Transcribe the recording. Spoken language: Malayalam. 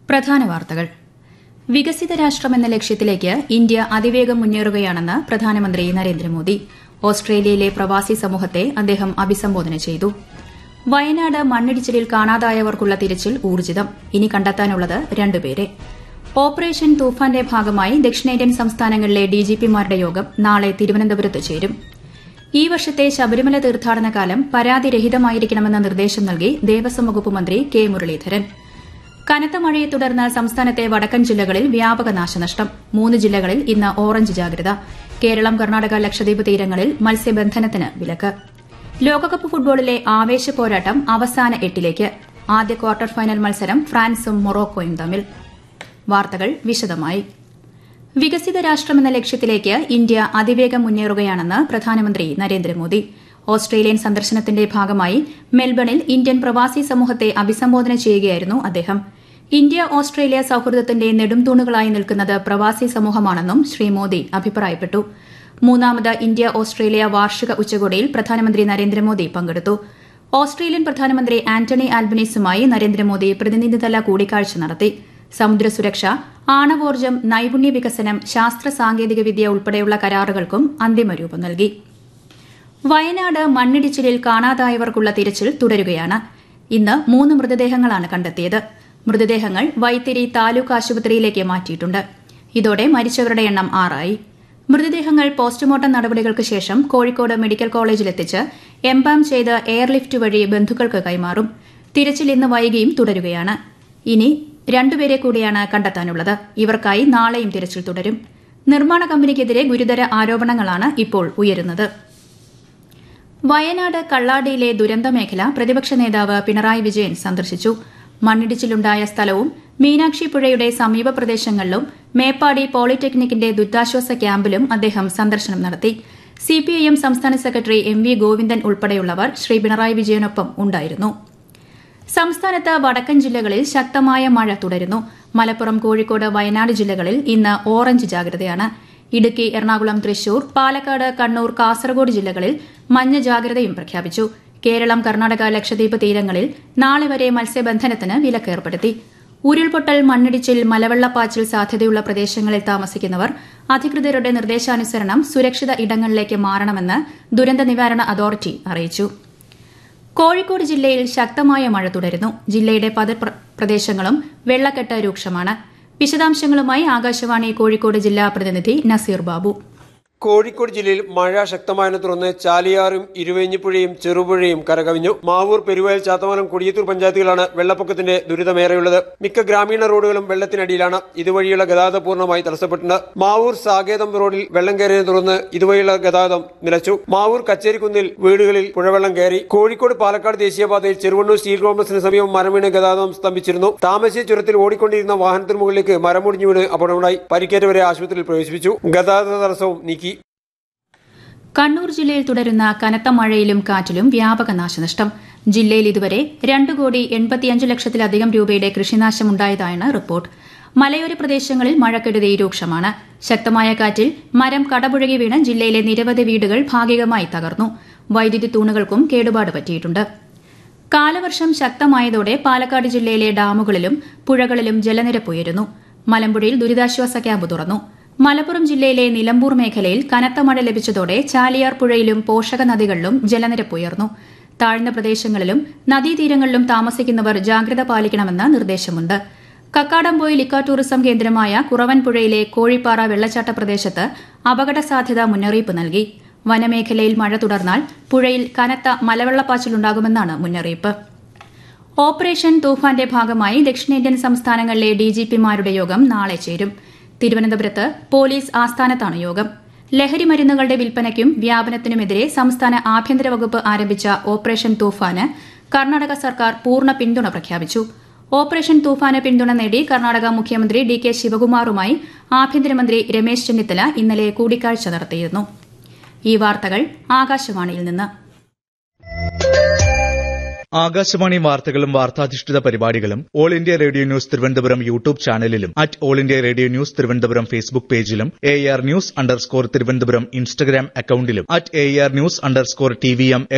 പ്രധാന വാർത്തകൾ വികസിത രാഷ്ട്രമെന്ന ലക്ഷ്യത്തിലേക്ക് ഇന്ത്യ അതിവേഗം മുന്നേറുകയാണെന്ന് പ്രധാനമന്ത്രി നരേന്ദ്രമോദി ഓസ്ട്രേലിയയിലെ പ്രവാസി സമൂഹത്തെ അദ്ദേഹം അഭിസംബോധന ചെയ്തു വയനാട് മണ്ണിടിച്ചിലിൽ കാണാതായവർക്കുള്ള തിരച്ചിൽ ഊർജിതം ഇനി കണ്ടെത്താനുള്ളത് രണ്ടുപേരെ ഓപ്പറേഷൻ തൂഫാന്റെ ഭാഗമായി ദക്ഷിണേന്ത്യൻ സംസ്ഥാനങ്ങളിലെ ഡിജിപിമാരുടെ യോഗം നാളെ തിരുവനന്തപുരത്ത് ചേരും ഈ വർഷത്തെ ശബരിമല തീർത്ഥാടന കാലം പരാതിരഹിതമായിരിക്കണമെന്ന നിർദ്ദേശം നൽകി ദേവസ്വം വകുപ്പ് മന്ത്രി കെ മുരളീധരൻ കനത്ത മഴയെ തുടർന്ന് സംസ്ഥാനത്തെ വടക്കൻ ജില്ലകളിൽ വ്യാപക നാശനഷ്ടം മൂന്ന് ജില്ലകളിൽ ഇന്ന് ഓറഞ്ച് ജാഗ്രത കേരളം കർണാടക ലക്ഷദ്വീപ് തീരങ്ങളിൽ മത്സ്യബന്ധനത്തിന് വിലക്ക് ലോകകപ്പ് ഫുട്ബോളിലെ ആവേശ പോരാട്ടം അവസാന എട്ടിലേക്ക് ആദ്യ ക്വാർട്ടർ ഫൈനൽ മത്സരം ഫ്രാൻസും മൊറോക്കോയും തമ്മിൽ വാർത്തകൾ വിശദമായി വികസിത രാഷ്ട്രമെന്ന ലക്ഷ്യത്തിലേക്ക് ഇന്ത്യ അതിവേഗം മുന്നേറുകയാണെന്ന് പ്രധാനമന്ത്രി നരേന്ദ്രമോദി ഓസ്ട്രേലിയൻ സന്ദർശനത്തിന്റെ ഭാഗമായി മെൽബണിൽ ഇന്ത്യൻ പ്രവാസി സമൂഹത്തെ അഭിസംബോധന ചെയ്യുകയായിരുന്നു അദ്ദേഹം ഇന്ത്യ ഓസ്ട്രേലിയ സൌഹൃദത്തിന്റെ നെടുംതൂണുകളായി നിൽക്കുന്നത് പ്രവാസി സമൂഹമാണെന്നും ശ്രീ മോദി അഭിപ്രായപ്പെട്ടു മൂന്നാമത് ഇന്ത്യ ഓസ്ട്രേലിയ വാർഷിക ഉച്ചകോടിയിൽ പ്രധാനമന്ത്രി നരേന്ദ്രമോദി പങ്കെടുത്തു ഓസ്ട്രേലിയൻ പ്രധാനമന്ത്രി ആന്റണി ആൽബനീസുമായി നരേന്ദ്രമോദി പ്രതിനിധിതല കൂടിക്കാഴ്ച നടത്തി സമുദ്ര സുരക്ഷ ആണവോർജ്ജം നൈപുണ്യ വികസനം ശാസ്ത്ര സാങ്കേതികവിദ്യ ഉൾപ്പെടെയുള്ള കരാറുകൾക്കും അന്തിമ രൂപം നൽകി വയനാട് മണ്ണിടിച്ചിലിൽ കാണാതായവർക്കുള്ള തിരച്ചിൽ തുടരുകയാണ് ഇന്ന് മൂന്ന് മൃതദേഹങ്ങളാണ് കണ്ടെത്തിയത് മൃതദേഹങ്ങൾ വൈത്തിരി താലൂക്ക് ആശുപത്രിയിലേക്ക് മാറ്റിയിട്ടുണ്ട് ഇതോടെ മരിച്ചവരുടെ എണ്ണം ആറായി മൃതദേഹങ്ങൾ പോസ്റ്റ്മോർട്ടം നടപടികൾക്ക് ശേഷം കോഴിക്കോട് മെഡിക്കൽ കോളേജിലെത്തിച്ച് എംബാം ചെയ്ത് എയർലിഫ്റ്റ് വഴി ബന്ധുക്കൾക്ക് കൈമാറും തിരച്ചിൽ ഇന്ന് വൈകിയും തുടരുകയാണ് ഇനി രണ്ടുപേരെ കൂടിയാണ് കണ്ടെത്താനുള്ളത് ഇവർക്കായി നാളെയും തിരച്ചിൽ തുടരും നിർമ്മാണ കമ്പനിക്കെതിരെ ഗുരുതര ആരോപണങ്ങളാണ് ഇപ്പോൾ ഉയരുന്നത് വയനാട് കള്ളാടിയിലെ ദുരന്ത മേഖല പ്രതിപക്ഷ നേതാവ് പിണറായി വിജയൻ സന്ദർശിച്ചു മണ്ണിടിച്ചിലുണ്ടായ സ്ഥലവും മീനാക്ഷി പുഴയുടെ സമീപ പ്രദേശങ്ങളിലും മേപ്പാടി പോളിടെക്നിക്കിന്റെ ദുരിതാശ്വാസ ക്യാമ്പിലും അദ്ദേഹം സന്ദർശനം നടത്തി സിപിഐഎം സംസ്ഥാന സെക്രട്ടറി എം വി ഗോവിന്ദൻ ഉൾപ്പെടെയുള്ളവർ ശ്രീ പിണറായി വിജയനൊപ്പം ഉണ്ടായിരുന്നു സംസ്ഥാനത്ത് വടക്കൻ ജില്ലകളിൽ ശക്തമായ മഴ തുടരുന്നു മലപ്പുറം കോഴിക്കോട് വയനാട് ജില്ലകളിൽ ഇന്ന് ഓറഞ്ച് ജാഗ്രതയാണ് ഇടുക്കി എറണാകുളം തൃശൂർ പാലക്കാട് കണ്ണൂർ കാസർഗോഡ് ജില്ലകളിൽ മഞ്ഞ ജാഗ്രതയും പ്രഖ്യാപിച്ചു കേരളം കർണാടക ലക്ഷദ്വീപ് തീരങ്ങളിൽ നാളെ വരെ മത്സ്യബന്ധനത്തിന് വിലക്കേർപ്പെടുത്തി ഉരുൾപൊട്ടൽ മണ്ണിടിച്ചിൽ മലവെള്ളപ്പാച്ചിൽ സാധ്യതയുള്ള പ്രദേശങ്ങളിൽ താമസിക്കുന്നവർ അധികൃതരുടെ നിർദ്ദേശാനുസരണം സുരക്ഷിത ഇടങ്ങളിലേക്ക് മാറണമെന്ന് ദുരന്ത നിവാരണ അതോറിറ്റി അറിയിച്ചു കോഴിക്കോട് ജില്ലയിൽ ശക്തമായ മഴ തുടരുന്നു ജില്ലയുടെ പല പ്രദേശങ്ങളും വെള്ളക്കെട്ട് രൂക്ഷമാണ് വിശദാംശങ്ങളുമായി ആകാശവാണി കോഴിക്കോട് ജില്ലാ പ്രതിനിധി നസീർ ബാബു കോഴിക്കോട് ജില്ലയിൽ മഴ ശക്തമായതിനെ തുടർന്ന് ചാലിയാറും ഇരുവഴിഞ്ഞിപ്പുഴയും ചെറുപുഴയും കരകവിഞ്ഞു മാവൂർ പെരുവയൽ ചാത്തമംഗലം കൊടിയത്തൂർ പഞ്ചായത്തുകളാണ് വെള്ളപ്പൊക്കത്തിന്റെ ദുരിതമേറെയുള്ളത് മിക്ക ഗ്രാമീണ റോഡുകളും വെള്ളത്തിനടിയിലാണ് ഇതുവഴിയുള്ള ഗതാഗതം പൂർണ്ണമായി തടസ്സപ്പെട്ടിട്ടുണ്ട് മാവൂർ സാകേതം റോഡിൽ വെള്ളം കയറിയതിനെ തുടർന്ന് ഇതുവഴിയുള്ള ഗതാഗതം നിലച്ചു മാവൂർ കച്ചേരിക്കുന്നിൽ വീടുകളിൽ പുഴവെള്ളം കയറി കോഴിക്കോട് പാലക്കാട് ദേശീയപാതയിൽ ചെറുവണ്ണൂർ സ്റ്റീൽ കോംപ്ലക്സിന് സമീപം മരമീണ് ഗതാഗതം സ്തംഭിച്ചിരുന്നു താമരശ്ശേരി ചുരത്തിൽ ഓടിക്കൊണ്ടിരുന്ന വാഹനത്തിന് മുകളിലേക്ക് മരമുടിഞ്ഞു വീണ് അപകടമുണ്ടായി പരിക്കേറ്റവരെ ആശുപത്രിയിൽ പ്രവേശിപ്പിച്ചു ഗതാഗത തടസ്സവും നീക്കി കണ്ണൂർ ജില്ലയിൽ തുടരുന്ന കനത്ത മഴയിലും കാറ്റിലും വ്യാപക നാശനഷ്ടം ജില്ലയിൽ ഇതുവരെ രണ്ട് കോടി എൺപത്തിയഞ്ച് ലക്ഷത്തിലധികം രൂപയുടെ കൃഷിനാശമുണ്ടായതായാണ് റിപ്പോർട്ട് മലയോര പ്രദേശങ്ങളിൽ മഴക്കെടുതി രൂക്ഷമാണ് ശക്തമായ കാറ്റിൽ മരം കടപുഴകി വീണ് ജില്ലയിലെ നിരവധി വീടുകൾ ഭാഗികമായി തകർന്നു വൈദ്യുതി തൂണുകൾക്കും കേടുപാട് പറ്റിയിട്ടുണ്ട് കാലവർഷം ശക്തമായതോടെ പാലക്കാട് ജില്ലയിലെ ഡാമുകളിലും പുഴകളിലും ജലനിരപ്പ് ഉയരുന്നു മലമ്പുഴയിൽ ദുരിതാശ്വാസ ക്യാമ്പ് തുറന്നു മലപ്പുറം ജില്ലയിലെ നിലമ്പൂർ മേഖലയിൽ കനത്ത മഴ ലഭിച്ചതോടെ ചാലിയാർ പുഴയിലും പോഷക നദികളിലും ജലനിരപ്പ് ഉയർന്നു താഴ്ന്ന പ്രദേശങ്ങളിലും നദീതീരങ്ങളിലും താമസിക്കുന്നവർ ജാഗ്രത പാലിക്കണമെന്ന് നിർദ്ദേശമുണ്ട് കക്കാടംപോയിൽ ഇക്കോ ടൂറിസം കേന്ദ്രമായ കുറവൻപുഴയിലെ കോഴിപ്പാറ വെള്ളച്ചാട്ട പ്രദേശത്ത് അപകട സാധ്യത മുന്നറിയിപ്പ് നൽകി വനമേഖലയിൽ മഴ തുടർന്നാൽ പുഴയിൽ കനത്ത മലവെള്ളപ്പാച്ചിലുണ്ടാകുമെന്നാണ് മുന്നറിയിപ്പ് ഓപ്പറേഷൻ തൂഫാന്റെ ഭാഗമായി ദക്ഷിണേന്ത്യൻ സംസ്ഥാനങ്ങളിലെ ഡിജിപിമാരുടെ യോഗം നാളെ ചേരും തിരുവനന്തപുരത്ത് പോലീസ് ആസ്ഥാനത്താണ് യോഗം ലഹരി മരുന്നുകളുടെ വിൽപ്പനയ്ക്കും വ്യാപനത്തിനുമെതിരെ സംസ്ഥാന ആഭ്യന്തര വകുപ്പ് ആരംഭിച്ച ഓപ്പറേഷൻ തൂഫാന് കർണാടക സർക്കാർ പൂർണ്ണ പിന്തുണ പ്രഖ്യാപിച്ചു ഓപ്പറേഷൻ തൂഫാന് പിന്തുണ നേടി കർണാടക മുഖ്യമന്ത്രി ഡി കെ ശിവകുമാറുമായി ആഭ്യന്തരമന്ത്രി രമേശ് ചെന്നിത്തല ഇന്നലെ കൂടിക്കാഴ്ച നടത്തിയിരുന്നു ഈ വാർത്തകൾ ആകാശവാണിയിൽ നിന്ന് ആകാശവാണി വാർത്തകളും വാർത്താധിഷ്ഠിത പരിപാടികളും all India radio news Thiruvananthapuram YouTube ചാനലിലും at all India radio news Thiruvananthapuram Facebook പേജിലും A R news underscore Thiruvananthapuram Instagram അക്കൌണ്ടിലും at A R news underscore T V M